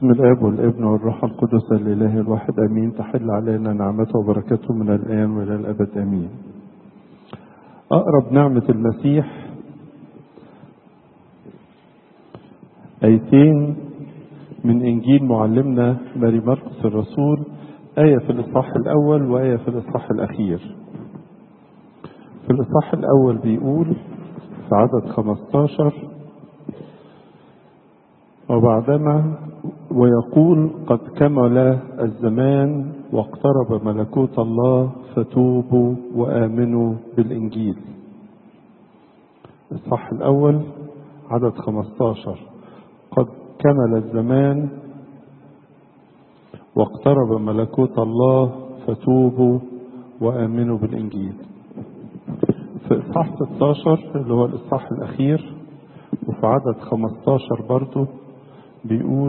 بسم الاب والابن والروح القدس الاله الواحد امين تحل علينا نعمته وبركاته من الان والى الابد امين اقرب نعمه المسيح ايتين من انجيل معلمنا ماري مرقس الرسول ايه في الاصحاح الاول وايه في الاصحاح الاخير في الاصحاح الاول بيقول في عدد 15 وبعدما ويقول قد كمل الزمان واقترب ملكوت الله فتوبوا وامنوا بالانجيل الصح الاول عدد 15 قد كمل الزمان واقترب ملكوت الله فتوبوا وامنوا بالانجيل في اصحاح 16 اللي هو الاصحاح الاخير وفي عدد 15 برضه بيقول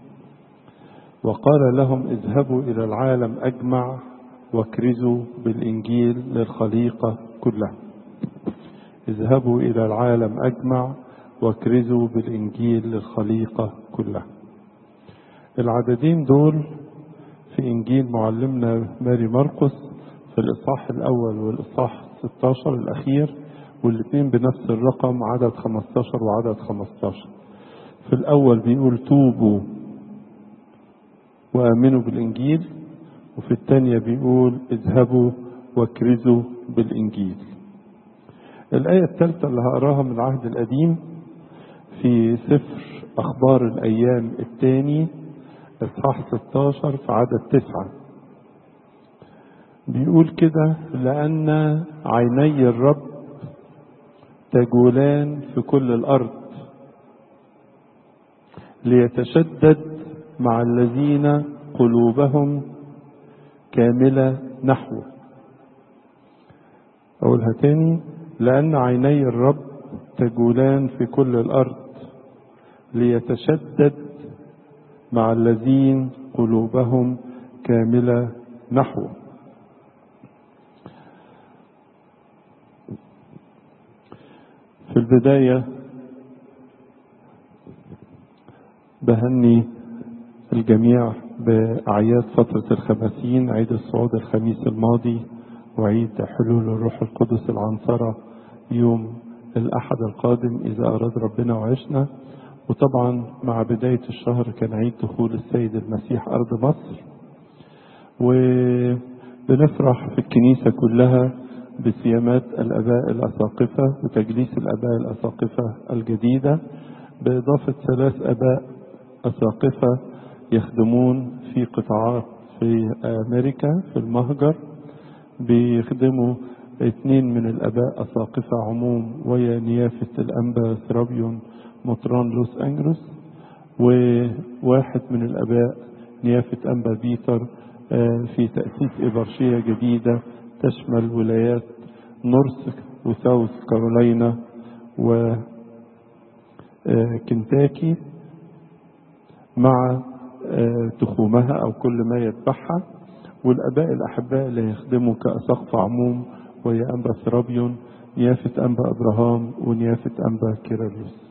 وقال لهم اذهبوا الى العالم اجمع واكرزوا بالانجيل للخليقه كلها اذهبوا الى العالم اجمع واكرزوا بالانجيل للخليقه كلها العددين دول في انجيل معلمنا ماري مرقس في الاصحاح الاول والاصحاح 16 الاخير والاثنين بنفس الرقم عدد 15 وعدد 15 في الأول بيقول توبوا وآمنوا بالإنجيل وفي الثانية بيقول اذهبوا واكرزوا بالإنجيل الآية الثالثة اللي هقراها من العهد القديم في سفر أخبار الأيام الثاني إصحاح 16 في عدد تسعة بيقول كده لأن عيني الرب تجولان في كل الأرض ليتشدد مع الذين قلوبهم كاملة نحوه أقولها تاني لأن عيني الرب تجولان في كل الأرض ليتشدد مع الذين قلوبهم كاملة نحوه في البداية بهني الجميع بأعياد فترة الخمسين عيد الصعود الخميس الماضي وعيد حلول الروح القدس العنصرة يوم الأحد القادم إذا أراد ربنا وعشنا وطبعا مع بداية الشهر كان عيد دخول السيد المسيح أرض مصر وبنفرح في الكنيسة كلها بسيامات الآباء الأساقفة وتجليس الآباء الأساقفة الجديدة بإضافة ثلاث آباء أساقفة يخدمون في قطاعات في أمريكا في المهجر بيخدموا اثنين من الآباء أساقفة عموم ويا نيافة الأنبا سرابيون مطران لوس أنجلوس وواحد من الآباء نيافة أنبا بيتر في تأسيس إبرشية جديدة تشمل ولايات نورث وساوث كارولينا و كنتاكي مع تخومها او كل ما يتبعها والاباء الاحباء اللي هيخدموا كاساقفه عموم وهي انبا سرابيون نيافه انبا ابراهام ونيافه انبا كيرلس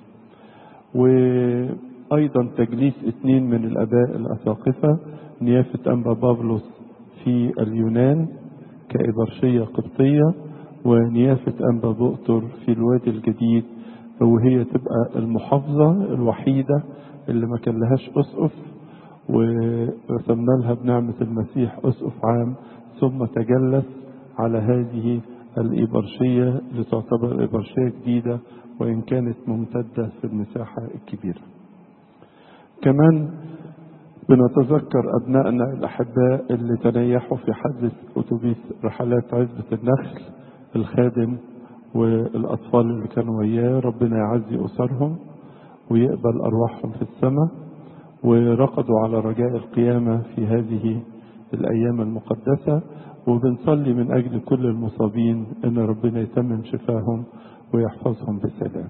وايضا تجليس اثنين من الاباء الاساقفه نيافه انبا بابلوس في اليونان كإبرشية قبطية ونيافة أنبا بؤتر في الوادي الجديد وهي تبقى المحافظة الوحيدة اللي ما كان لهاش أسقف ورسمنا لها بنعمة المسيح أسقف عام ثم تجلس على هذه الإبرشية اللي تعتبر إبرشية جديدة وإن كانت ممتدة في المساحة الكبيرة كمان بنتذكر أبنائنا الأحباء اللي تنيحوا في حادث أتوبيس رحلات عزبة النخل الخادم والأطفال اللي كانوا وياه ربنا يعزي أسرهم ويقبل أرواحهم في السماء ورقدوا على رجاء القيامة في هذه الأيام المقدسة وبنصلي من أجل كل المصابين أن ربنا يتمم شفاهم ويحفظهم بسلام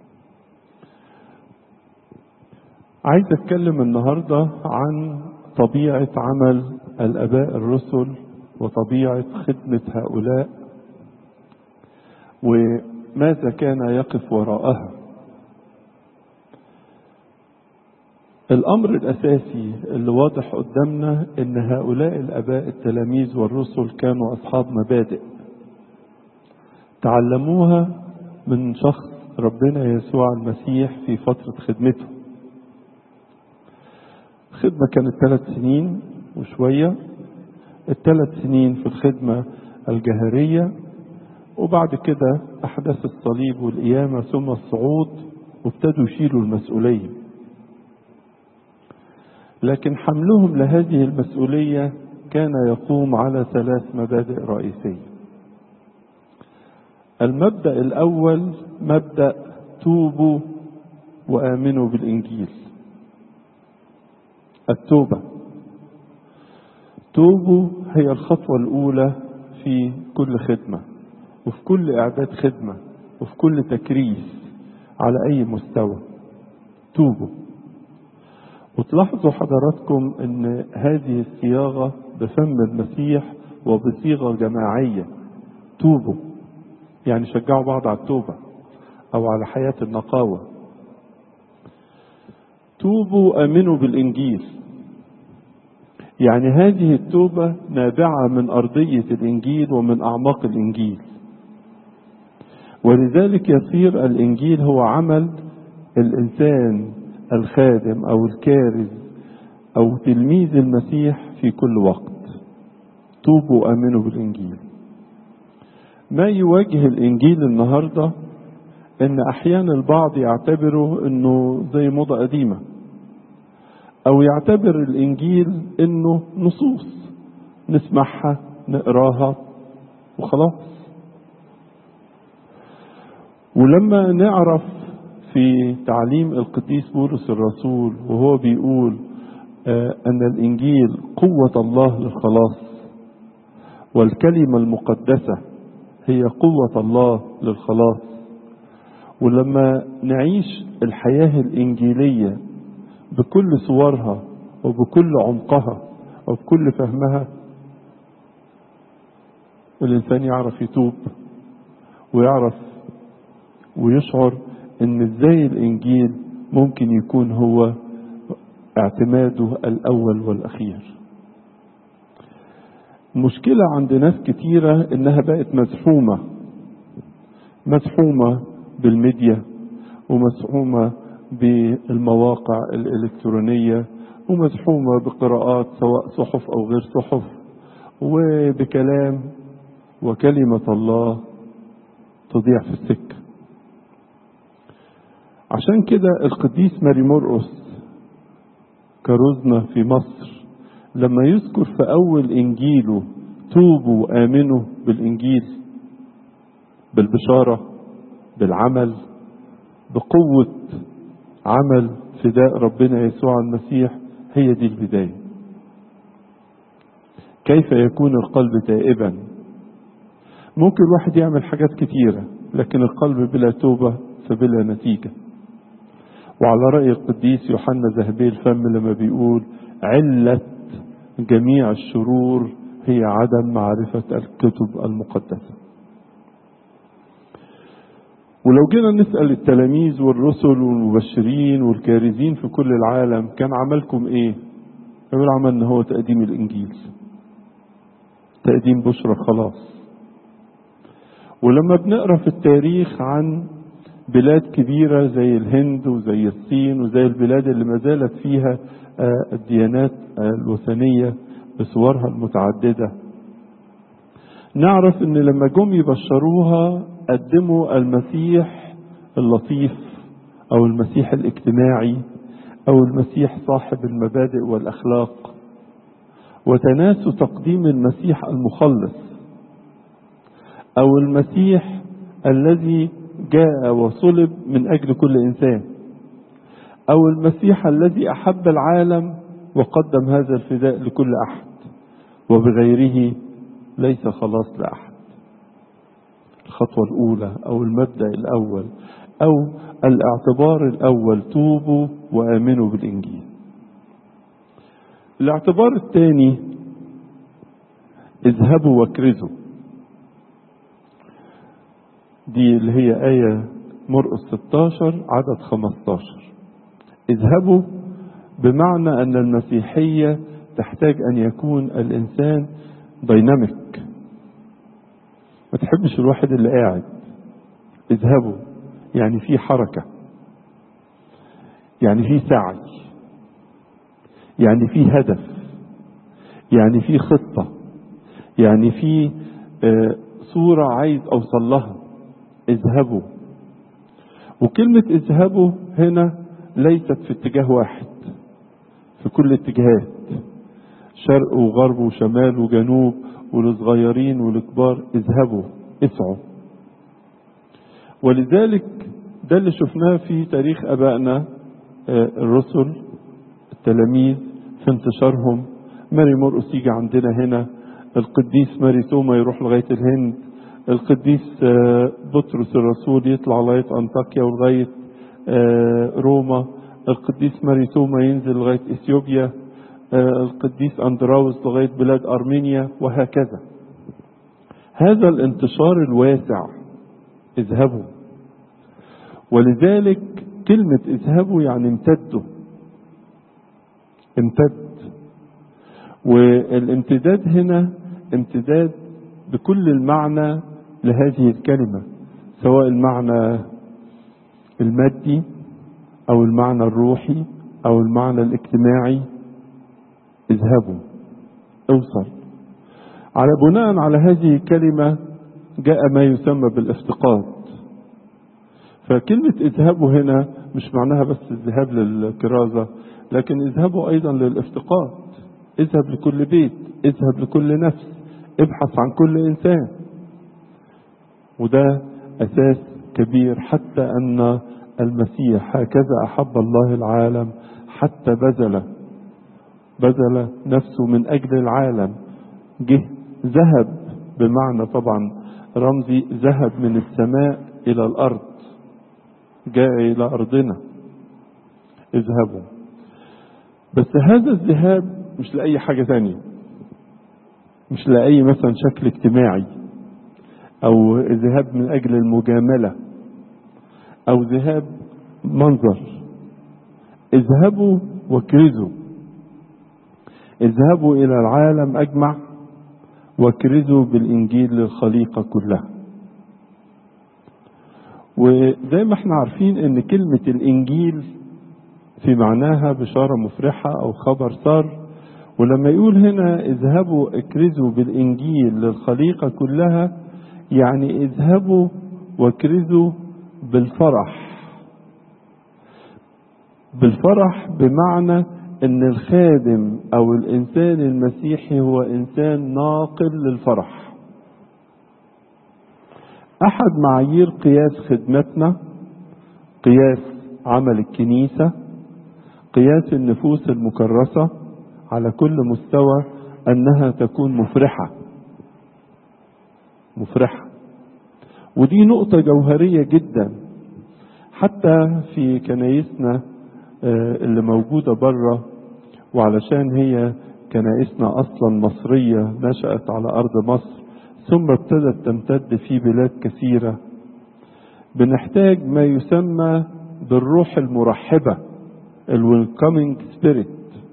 عايز أتكلم النهاردة عن طبيعة عمل الآباء الرسل وطبيعة خدمة هؤلاء وماذا كان يقف وراءها الأمر الأساسي اللي واضح قدامنا إن هؤلاء الآباء التلاميذ والرسل كانوا أصحاب مبادئ تعلموها من شخص ربنا يسوع المسيح في فترة خدمته الخدمة كانت ثلاث سنين وشوية الثلاث سنين في الخدمة الجهرية وبعد كده أحداث الصليب والقيامة ثم الصعود وابتدوا يشيلوا المسؤولية لكن حملهم لهذه المسؤولية كان يقوم على ثلاث مبادئ رئيسية المبدأ الأول مبدأ توبوا وآمنوا بالإنجيل التوبة توبوا هي الخطوة الأولى في كل خدمة وفي كل إعداد خدمة وفي كل تكريس على أي مستوى توبوا وتلاحظوا حضراتكم أن هذه الصياغة بفم المسيح وبصيغة جماعية توبوا يعني شجعوا بعض على التوبة أو على حياة النقاوة توبوا آمنوا بالإنجيل يعني هذه التوبة نابعة من أرضية الإنجيل ومن أعماق الإنجيل ولذلك يصير الإنجيل هو عمل الإنسان الخادم أو الكارز أو تلميذ المسيح في كل وقت توبوا آمنوا بالإنجيل ما يواجه الإنجيل النهاردة إن أحيانا البعض يعتبره إنه زي موضة قديمة أو يعتبر الإنجيل إنه نصوص نسمعها نقراها وخلاص ولما نعرف في تعليم القديس بولس الرسول وهو بيقول آه أن الإنجيل قوة الله للخلاص والكلمة المقدسة هي قوة الله للخلاص ولما نعيش الحياة الإنجيلية بكل صورها وبكل عمقها وبكل فهمها الإنسان يعرف يتوب ويعرف ويشعر ان ازاي الانجيل ممكن يكون هو اعتماده الاول والاخير المشكلة عند ناس كتيرة انها بقت مزحومة مزحومة بالميديا ومزحومة بالمواقع الالكترونية ومزحومة بقراءات سواء صحف او غير صحف وبكلام وكلمة الله تضيع في السكه عشان كده القديس ماري مرقس كرزنا في مصر لما يذكر في أول إنجيله توبوا وآمنوا بالإنجيل بالبشارة بالعمل بقوة عمل فداء ربنا يسوع المسيح هي دي البداية كيف يكون القلب تائبا ممكن الواحد يعمل حاجات كتيرة لكن القلب بلا توبة فبلا نتيجه وعلى رأي القديس يوحنا ذهبي الفم لما بيقول علة جميع الشرور هي عدم معرفة الكتب المقدسة ولو جينا نسأل التلاميذ والرسل والمبشرين والكارزين في كل العالم كان عملكم ايه يقول عملنا هو تقديم الانجيل تقديم بشرى خلاص ولما بنقرا في التاريخ عن بلاد كبيرة زي الهند وزي الصين وزي البلاد اللي ما زالت فيها الديانات الوثنية بصورها المتعددة نعرف ان لما جم يبشروها قدموا المسيح اللطيف او المسيح الاجتماعي او المسيح صاحب المبادئ والاخلاق وتناسوا تقديم المسيح المخلص او المسيح الذي جاء وصلب من اجل كل انسان او المسيح الذي احب العالم وقدم هذا الفداء لكل احد وبغيره ليس خلاص لاحد الخطوه الاولى او المبدا الاول او الاعتبار الاول توبوا وامنوا بالانجيل الاعتبار الثاني اذهبوا واكرزوا دي اللي هي آية مرقس 16 عدد 15 اذهبوا بمعنى أن المسيحية تحتاج أن يكون الإنسان ديناميك ما تحبش الواحد اللي قاعد اذهبوا يعني في حركة يعني في سعي يعني في هدف يعني في خطة يعني في آه، صورة عايز أوصل لها اذهبوا وكلمة اذهبوا هنا ليست في اتجاه واحد في كل اتجاهات شرق وغرب وشمال وجنوب والصغيرين والكبار اذهبوا اسعوا ولذلك ده اللي شفناه في تاريخ ابائنا آه، الرسل التلاميذ في انتشارهم ماري مرقس يجي عندنا هنا القديس ماري توما يروح لغايه الهند القديس آه، بطرس الرسول يطلع لغايه انطاكيا ولغايه آه، روما القديس ماري توما ينزل لغايه اثيوبيا آه، القديس اندراوس لغايه بلاد ارمينيا وهكذا هذا الانتشار الواسع اذهبوا ولذلك كلمة اذهبوا يعني امتدوا امتد والامتداد هنا امتداد بكل المعنى لهذه الكلمة سواء المعنى المادي أو المعنى الروحي أو المعنى الاجتماعي اذهبوا اوصل على بناء على هذه الكلمة جاء ما يسمى بالافتقاد فكلمة اذهبوا هنا مش معناها بس الذهاب للكرازة لكن اذهبوا أيضا للافتقاد اذهب لكل بيت اذهب لكل نفس ابحث عن كل إنسان وده أساس كبير حتى أن المسيح هكذا أحب الله العالم حتى بذل بذل نفسه من أجل العالم جه ذهب بمعنى طبعا رمزي ذهب من السماء إلى الأرض جاء إلى أرضنا اذهبوا بس هذا الذهاب مش لأي حاجة ثانية مش لأي مثلا شكل اجتماعي أو ذهاب من أجل المجاملة أو ذهاب منظر اذهبوا واكرزوا اذهبوا إلى العالم أجمع واكرزوا بالإنجيل للخليقة كلها وزي ما احنا عارفين ان كلمة الإنجيل في معناها بشارة مفرحة أو خبر سار ولما يقول هنا اذهبوا اكرزوا بالإنجيل للخليقة كلها يعني اذهبوا واكرزوا بالفرح بالفرح بمعنى ان الخادم او الانسان المسيحي هو انسان ناقل للفرح احد معايير قياس خدمتنا قياس عمل الكنيسه قياس النفوس المكرسه على كل مستوى انها تكون مفرحه مفرحه ودي نقطه جوهريه جدا حتى في كنايسنا اللي موجوده بره وعلشان هي كنائسنا اصلا مصريه نشات على ارض مصر ثم ابتدت تمتد في بلاد كثيره بنحتاج ما يسمى بالروح المرحبه الويلكمينج سبيريت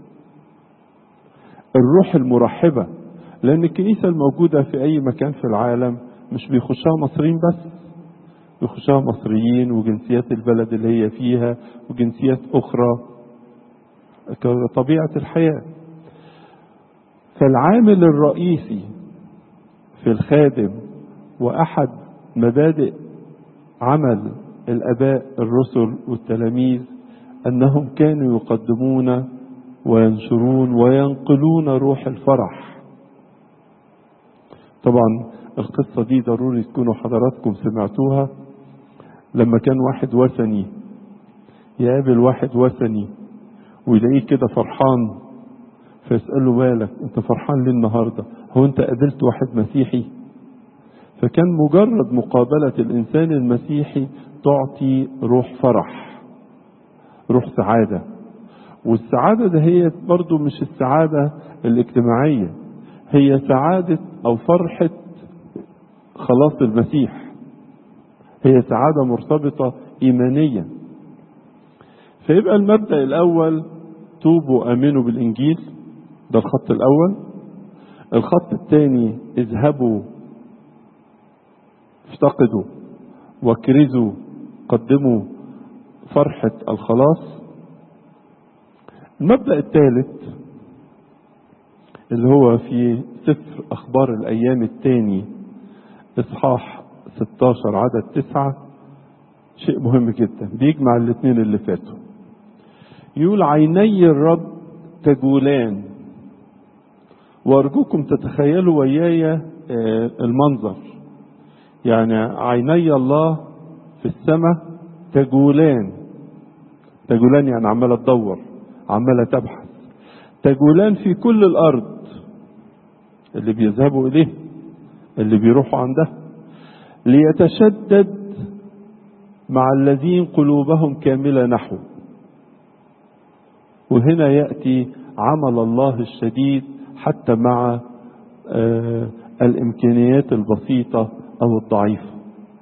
الروح المرحبه لان الكنيسه الموجوده في اي مكان في العالم مش بيخشها مصريين بس بيخشها مصريين وجنسيات البلد اللي هي فيها وجنسيات اخرى كطبيعه الحياه فالعامل الرئيسي في الخادم واحد مبادئ عمل الاباء الرسل والتلاميذ انهم كانوا يقدمون وينشرون وينقلون روح الفرح طبعا القصة دي ضروري تكونوا حضراتكم سمعتوها لما كان واحد وثني يقابل واحد وثني ويلاقيه كده فرحان فيسأله بالك انت فرحان ليه النهاردة هو انت قابلت واحد مسيحي فكان مجرد مقابلة الإنسان المسيحي تعطي روح فرح روح سعادة والسعادة ده هي برضو مش السعادة الاجتماعية هي سعادة أو فرحة خلاص المسيح هي سعادة مرتبطة إيمانيا فيبقى المبدأ الأول توبوا آمنوا بالإنجيل ده الخط الأول الخط الثاني اذهبوا افتقدوا واكرزوا قدموا فرحة الخلاص المبدأ الثالث اللي هو في سفر أخبار الأيام الثاني إصحاح 16 عدد تسعة شيء مهم جدا بيجمع الاثنين اللي فاتوا يقول عيني الرب تجولان وأرجوكم تتخيلوا وياي المنظر يعني عيني الله في السماء تجولان تجولان يعني عمالة تدور عمالة تبحث تجولان في كل الأرض اللي بيذهبوا إليه اللي بيروحوا عنده ليتشدد مع الذين قلوبهم كاملة نحو وهنا يأتي عمل الله الشديد حتى مع آه الإمكانيات البسيطة أو الضعيفة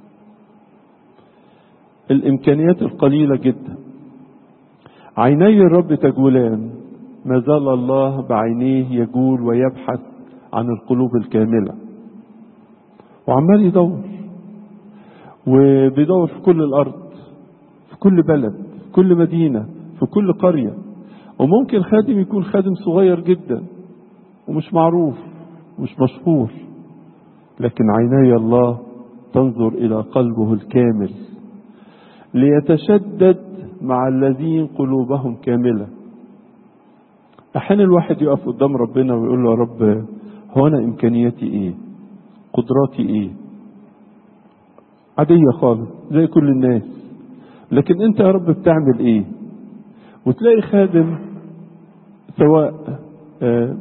الإمكانيات القليلة جدا عيني الرب تجولان ما زال الله بعينيه يجول ويبحث عن القلوب الكاملة وعمال يدور وبيدور في كل الأرض في كل بلد في كل مدينة في كل قرية وممكن خادم يكون خادم صغير جدا ومش معروف مش مشهور لكن عيني الله تنظر إلى قلبه الكامل ليتشدد مع الذين قلوبهم كاملة أحيانا الواحد يقف قدام ربنا ويقول له يا رب هو أنا إمكانياتي إيه قدراتي إيه عادية خالص زي كل الناس لكن أنت يا رب بتعمل إيه وتلاقي خادم سواء آه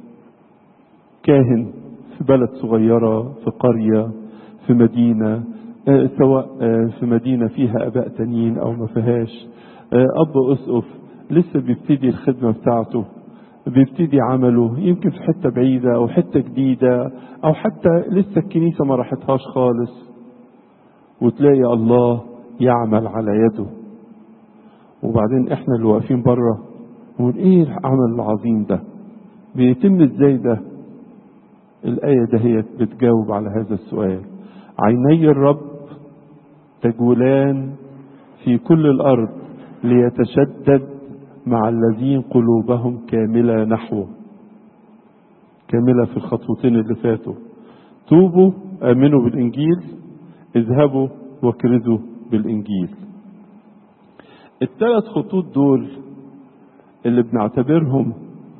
كاهن في بلد صغيرة في قرية في مدينة آه سواء آه في مدينة فيها أباء تانيين أو ما فيهاش أب أسقف لسه بيبتدي الخدمة بتاعته بيبتدي عمله يمكن في حتة بعيدة أو حتة جديدة أو حتى لسه الكنيسة ما راحتهاش خالص وتلاقي الله يعمل على يده وبعدين احنا اللي واقفين بره نقول ايه العمل العظيم ده بيتم ازاي ده الآية دهيت بتجاوب على هذا السؤال عيني الرب تجولان في كل الأرض ليتشدد مع الذين قلوبهم كاملة نحوه كاملة في الخطوتين اللي فاتوا توبوا آمنوا بالإنجيل اذهبوا واكرزوا بالإنجيل الثلاث خطوط دول اللي بنعتبرهم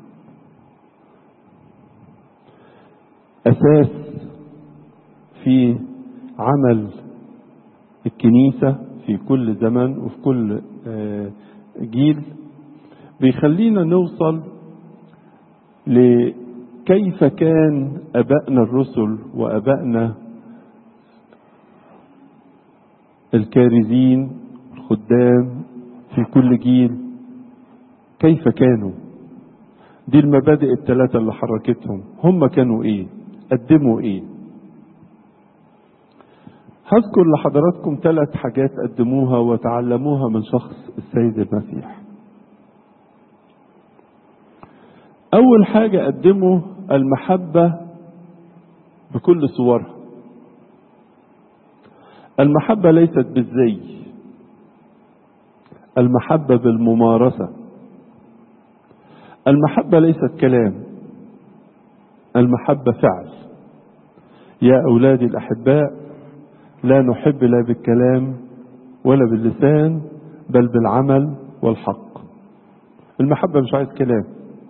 أساس في عمل الكنيسة في كل زمن وفي كل جيل بيخلينا نوصل لكيف كان أبائنا الرسل وأبائنا الكارزين الخدام في كل جيل كيف كانوا دي المبادئ الثلاثة اللي حركتهم هم كانوا ايه قدموا ايه هذكر لحضراتكم ثلاث حاجات قدموها وتعلموها من شخص السيد المسيح اول حاجة قدموا المحبة بكل صورها المحبة ليست بالزي المحبة بالممارسة المحبة ليست كلام المحبة فعل يا أولادي الأحباء لا نحب لا بالكلام ولا باللسان بل بالعمل والحق المحبة مش عايز كلام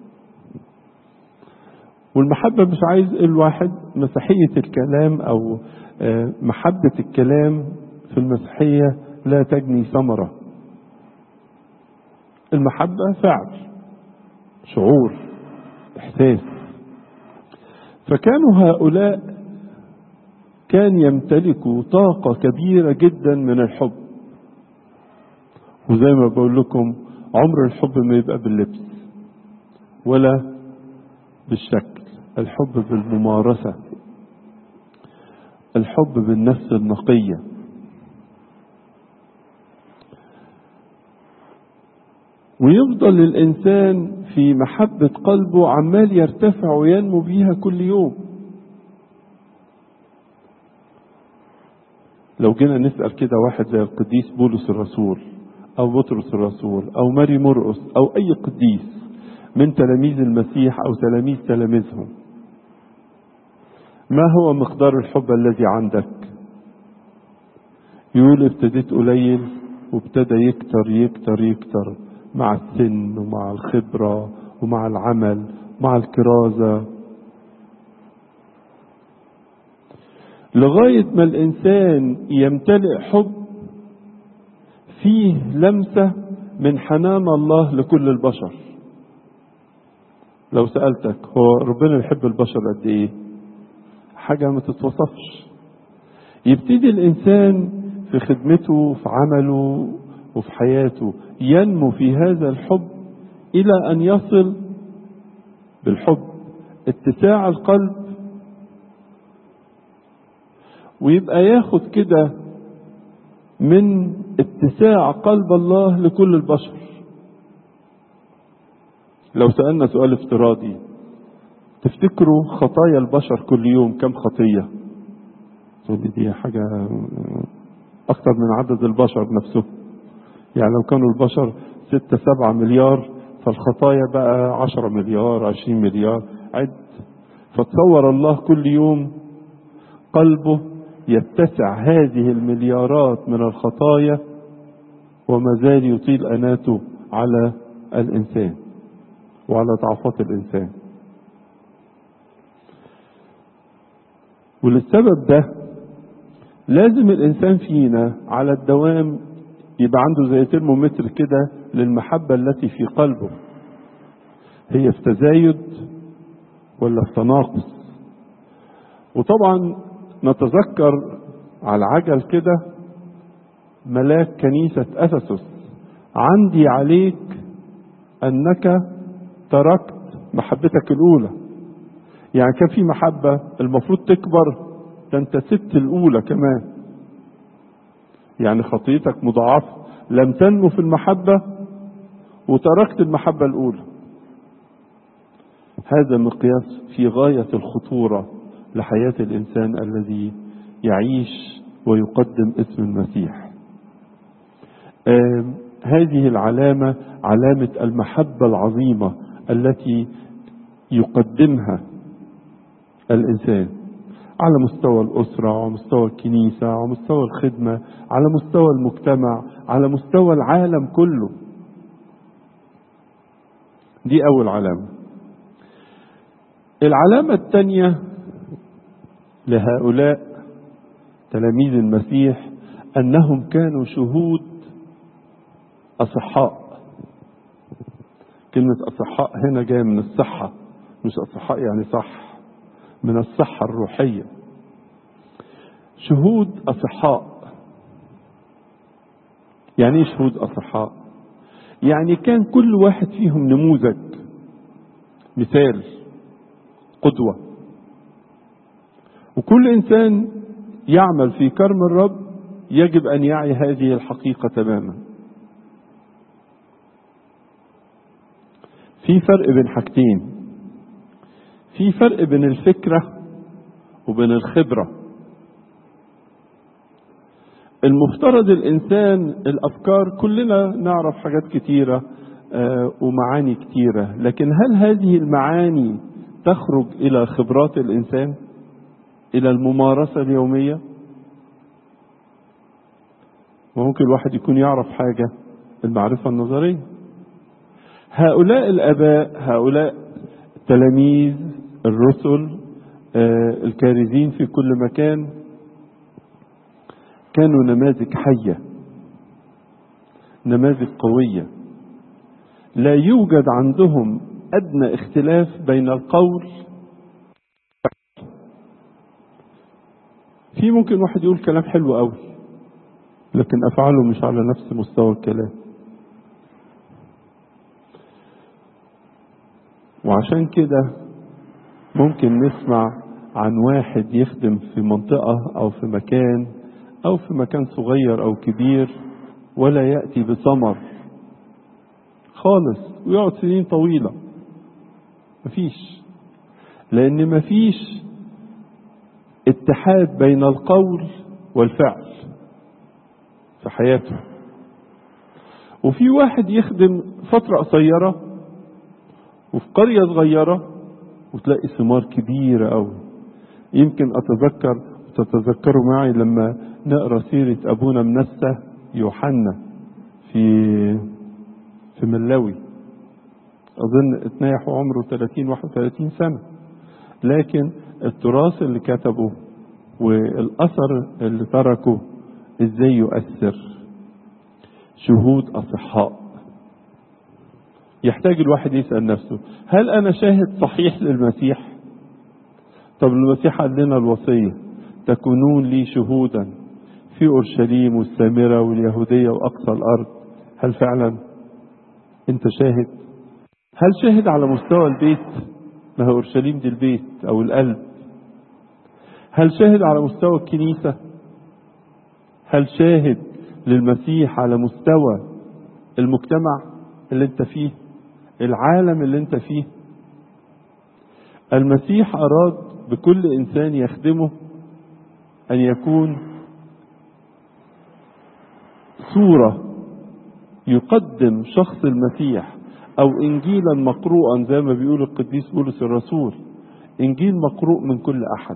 والمحبة مش عايز الواحد مسيحية الكلام أو محبة الكلام في المسيحية لا تجني ثمرة المحبة فعل شعور إحساس فكانوا هؤلاء كان يمتلكوا طاقة كبيرة جدا من الحب وزي ما بقول لكم عمر الحب ما يبقى باللبس ولا بالشكل الحب بالممارسة الحب بالنفس النقية ويفضل الإنسان في محبة قلبه عمال يرتفع وينمو بيها كل يوم لو جينا نسأل كده واحد زي القديس بولس الرسول أو بطرس الرسول أو ماري مرقس أو أي قديس من تلاميذ المسيح أو تلاميذ تلاميذهم ما هو مقدار الحب الذي عندك يقول ابتديت قليل وابتدى يكتر يكتر يكتر مع السن ومع الخبرة ومع العمل مع الكرازة لغاية ما الإنسان يمتلئ حب فيه لمسة من حنان الله لكل البشر لو سألتك هو ربنا يحب البشر قد إيه حاجة ما تتوصفش يبتدي الإنسان في خدمته في عمله وفي حياته ينمو في هذا الحب إلى أن يصل بالحب اتساع القلب ويبقى ياخد كده من اتساع قلب الله لكل البشر لو سألنا سؤال افتراضي تفتكروا خطايا البشر كل يوم كم خطية تقول لي دي حاجة أكتر من عدد البشر نفسه يعني لو كانوا البشر ستة سبعة مليار فالخطايا بقى عشرة مليار عشرين مليار عد فتصور الله كل يوم قلبه يتسع هذه المليارات من الخطايا وما زال يطيل أناته على الإنسان وعلى ضعفات الإنسان وللسبب ده لازم الإنسان فينا على الدوام يبقى عنده زي ترمومتر كده للمحبة التي في قلبه هي في تزايد ولا في تناقص وطبعا نتذكر على العجل كده ملاك كنيسة أفسس عندي عليك أنك تركت محبتك الأولى يعني كان في محبة المفروض تكبر ده أنت سبت الأولى كمان يعني خطيتك مضاعفة لم تنمو في المحبة وتركت المحبة الأولى هذا مقياس في غاية الخطورة لحياة الإنسان الذي يعيش ويقدم اسم المسيح هذه العلامة علامة المحبة العظيمة التي يقدمها الإنسان على مستوى الأسرة على مستوى الكنيسة على مستوى الخدمة على مستوى المجتمع على مستوى العالم كله دي أول علامة العلامة الثانية لهؤلاء تلاميذ المسيح أنهم كانوا شهود أصحاء كلمة أصحاء هنا جاية من الصحة مش أصحاء يعني صح من الصحة الروحية شهود أصحاء يعني ايه شهود أصحاء يعني كان كل واحد فيهم نموذج مثال قدوة وكل إنسان يعمل في كرم الرب يجب أن يعي هذه الحقيقة تماما في فرق بين حاجتين في فرق بين الفكرة وبين الخبرة المفترض الإنسان الأفكار كلنا نعرف حاجات كتيرة ومعاني كتيرة لكن هل هذه المعاني تخرج إلى خبرات الإنسان إلى الممارسة اليومية وممكن الواحد يكون يعرف حاجة المعرفة النظرية هؤلاء الآباء هؤلاء التلاميذ الرسل الكارزين في كل مكان كانوا نماذج حية نماذج قوية لا يوجد عندهم أدنى اختلاف بين القول في ممكن واحد يقول كلام حلو قوي لكن أفعاله مش على نفس مستوى الكلام وعشان كده ممكن نسمع عن واحد يخدم في منطقة أو في مكان أو في مكان صغير أو كبير ولا يأتي بثمر خالص ويقعد سنين طويلة مفيش لأن مفيش اتحاد بين القول والفعل في حياته وفي واحد يخدم فترة قصيرة وفي قرية صغيرة وتلاقي ثمار كبيرة أوي يمكن أتذكر تتذكروا معي لما نقرا سيرة أبونا منسى يوحنا في في ملاوي أظن اتنيح عمره 30 31 سنة لكن التراث اللي كتبه والأثر اللي تركه ازاي يؤثر شهود أصحاء يحتاج الواحد يسأل نفسه هل أنا شاهد صحيح للمسيح طب المسيح قال لنا الوصية تكونون لي شهودا في أورشليم والسامرة واليهودية وأقصى الأرض هل فعلا أنت شاهد هل شاهد على مستوى البيت ما هو أورشليم دي البيت أو القلب هل شاهد على مستوى الكنيسة هل شاهد للمسيح على مستوى المجتمع اللي انت فيه العالم اللي انت فيه المسيح أراد بكل إنسان يخدمه أن يكون صورة يقدم شخص المسيح أو إنجيلا مقروءا زي ما بيقول القديس بولس الرسول إنجيل مقروء من كل أحد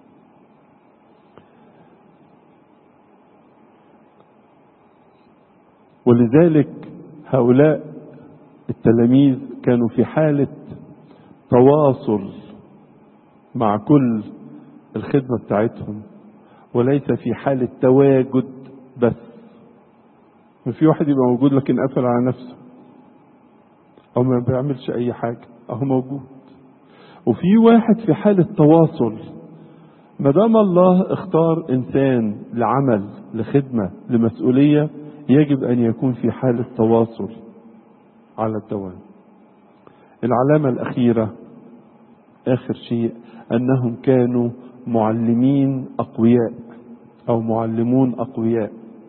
ولذلك هؤلاء التلاميذ كانوا في حالة تواصل مع كل الخدمة بتاعتهم وليس في حالة تواجد بس ما في واحد يبقى موجود لكن قافل على نفسه أو ما بيعملش أي حاجة أهو موجود وفي واحد في حالة تواصل ما دام الله اختار إنسان لعمل لخدمة لمسؤولية يجب أن يكون في حالة تواصل على الدوام العلامة الأخيرة آخر شيء أنهم كانوا معلمين أقوياء أو معلمون أقوياء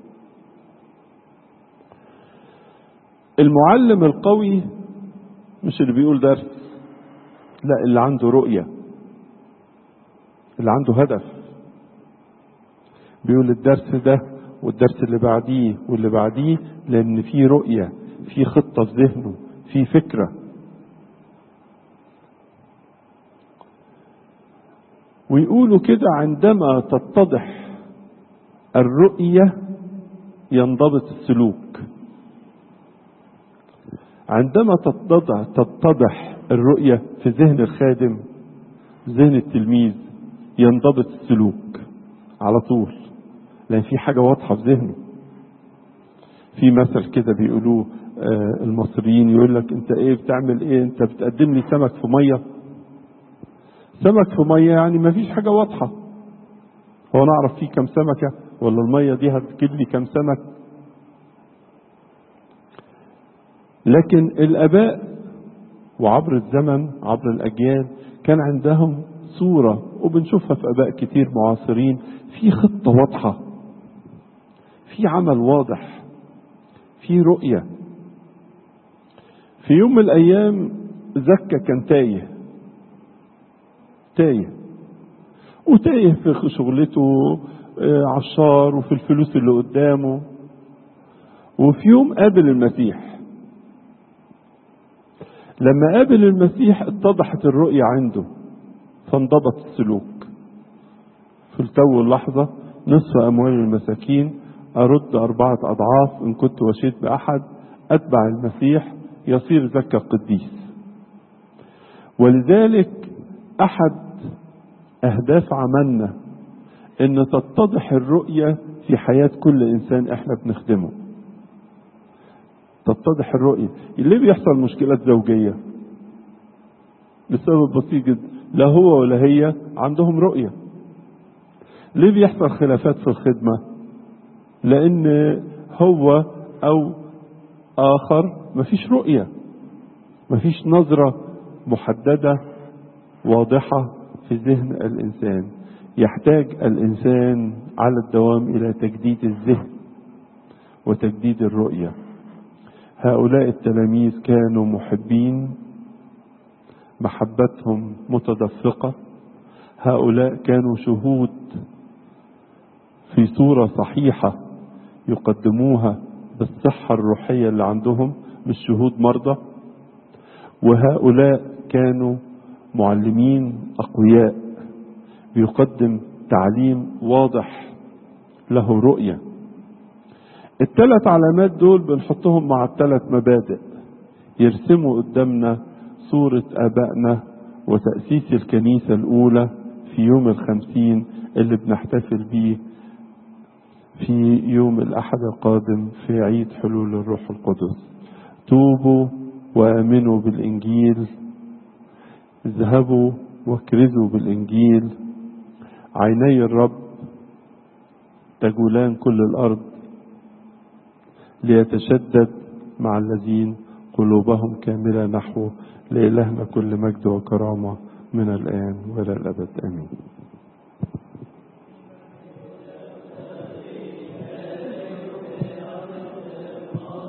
المعلم القوي مش اللي بيقول درس لا اللي عنده رؤية اللي عنده هدف بيقول الدرس ده والدرس اللي بعديه واللي بعديه لأن في رؤية في خطة في ذهنه في فكرة ويقولوا كده عندما تتضح الرؤية ينضبط السلوك عندما تتضح, تتضح الرؤية في ذهن الخادم ذهن التلميذ ينضبط السلوك على طول لأن في حاجة واضحة في ذهنه في مثل كده بيقولوه آه المصريين يقول لك انت ايه بتعمل ايه انت بتقدم لي سمك في ميه سمك في ميه يعني ما فيش حاجه واضحه هو نعرف فيه كم سمكه ولا الميه دي هتجيب لي كم سمك لكن الاباء وعبر الزمن عبر الاجيال كان عندهم صوره وبنشوفها في اباء كتير معاصرين في خطه واضحه في عمل واضح في رؤيه في يوم من الايام زكا كان تايه تايه وتايه في شغلته عشار وفي الفلوس اللي قدامه وفي يوم قابل المسيح لما قابل المسيح اتضحت الرؤية عنده فانضبط السلوك في التو اللحظة نصف أموال المساكين أرد أربعة أضعاف إن كنت وشيت بأحد أتبع المسيح يصير زكا قديس ولذلك أحد أهداف عملنا إن تتضح الرؤية في حياة كل إنسان إحنا بنخدمه تتضح الرؤية ليه بيحصل مشكلات زوجية لسبب بسيط جدا لا هو ولا هي عندهم رؤية ليه بيحصل خلافات في الخدمة لأن هو أو آخر مفيش رؤية مفيش نظرة محددة واضحة في ذهن الإنسان يحتاج الإنسان على الدوام إلى تجديد الذهن وتجديد الرؤية هؤلاء التلاميذ كانوا محبين محبتهم متدفقة هؤلاء كانوا شهود في صورة صحيحة يقدموها بالصحة الروحية اللي عندهم مش شهود مرضى وهؤلاء كانوا معلمين أقوياء بيقدم تعليم واضح له رؤية الثلاث علامات دول بنحطهم مع الثلاث مبادئ يرسموا قدامنا صورة آبائنا وتأسيس الكنيسة الأولى في يوم الخمسين اللي بنحتفل بيه في يوم الأحد القادم في عيد حلول الروح القدس توبوا وآمنوا بالإنجيل اذهبوا واكرزوا بالإنجيل عيني الرب تجولان كل الأرض ليتشدد مع الذين قلوبهم كاملة نحوه لإلهنا كل مجد وكرامة من الآن وإلى الأبد آمين